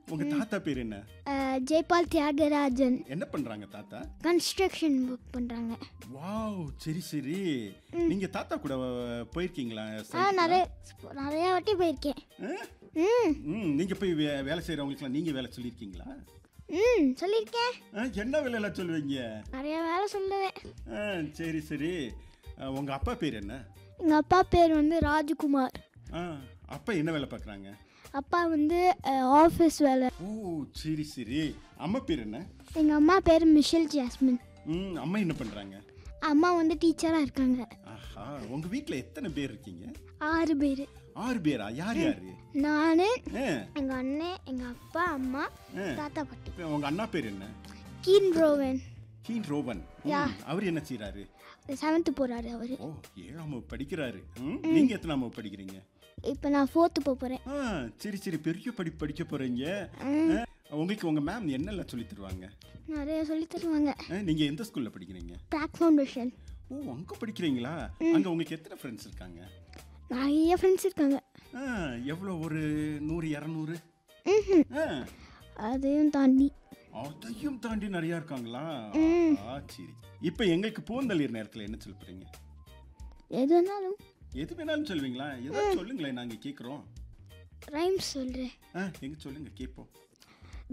உங்க தாத்தா பேர் என்ன ஜெய்பால் தியாகராஜன் என்ன பண்றாங்க தாத்தா கன்ஸ்ட்ரக்ஷன் ஒர்க் பண்ணுறாங்க வாவ் சரி சரி நீங்க தாத்தா கூட அஹ், போயிருக்கீங்களா ஆ சைக்கிள்ல? நிறைய நிறைய வாட்டி போயிருக்கேன் ஆ? ம் ம் நீங்க போய் வே- வேலை செய்யறவங்களுக்குலாம் நீங்க வேலை சொல்லியிருக்கீங்களா ம் சொல்லியிருக்கேன் ஆ, என்ன வேலையெல்லாம் சொல்லுவீங்க நிறைய வேலை சொல்லுவேன் ஆ, சரி சரி ஆ, உங்க அப்பா பேர் என்ன எங்கள் அப்பா பேர் வந்து ராஜ்குமார் ஆ, அப்பா என்ன வேலை பார்க்குறாங்க அப்பா வந்து ஆஃபீஸ் வேலை ஓ சரி சரி அம்மா பேர் என்ன எங்கள் அம்மா பேர் மிஷேல் ஜாஸ்மின் ம் அம்மா என்ன பண்றாங்க அம்மா வந்து டீச்சராக இருக்காங்க ஆஹா உங்க வீட்ல எத்தனை பேர் இருக்கீங்க ஆறு பேர் ஆறு பேரா யார் யாரு நான் ஆ, எங்கள் அண்ணன் எங்கள் அப்பா அம்மா ஆ. தாத்தா பாட்டி இப்ப உங்க அண்ணா பேர் என்ன கீன் ரோவன் கீன் ரோபன் ம், அவர் என்ன செய்றாரு செவன்த்து போகிறாரு அவர் ஓ ஏழாம் வகுப்பு படிக்கிறாரு ம், நீங்க எத்தனாம் வகுப்பு படிக்கிறீங்க இப்போ நான் ஃபோர்த்து போக போகிறேன் ஆ சரி சரி பெரிய படிப்பு படிக்க போறீங்க ஆ, உங்களுக்கு உங்க மேம் என்னெல்லாம் சொல்லி தருவாங்க நிறைய சொல்லி தருவாங்க ஆ, நீங்க எந்த ஸ்கூல்ல படிக்கிறீங்க ப்ராக் ஃபவுண்டேஷன் ஓ அங்க படிக்கிறீங்களா அங்க உங்களுக்கு எத்தனை ஃப்ரெண்ட்ஸ் இருக்காங்க நிறைய ஃப்ரெண்ட்ஸ் இருக்காங்க ஆ, எவ்வளோ ஒரு நூறு இரநூறு ம்ஹும். ஆ, அதையும் தாண்டி அதையும் தாண்டி நிறைய இருக்காங்களா ம். ஆ சரி இப்போ எங்களுக்கு பூந்தளிர் நேரத்தில் என்ன சொல்ல போறீங்க எது வேணாலும் எது வேணாலும் சொல்லுவீங்களா ஏதாவது சொல்லுங்களேன் நாங்க கேட்குறோம் ரைம்ஸ் சொல்கிறேன் ஆ எங்க சொல்லுங்க கேட்போம்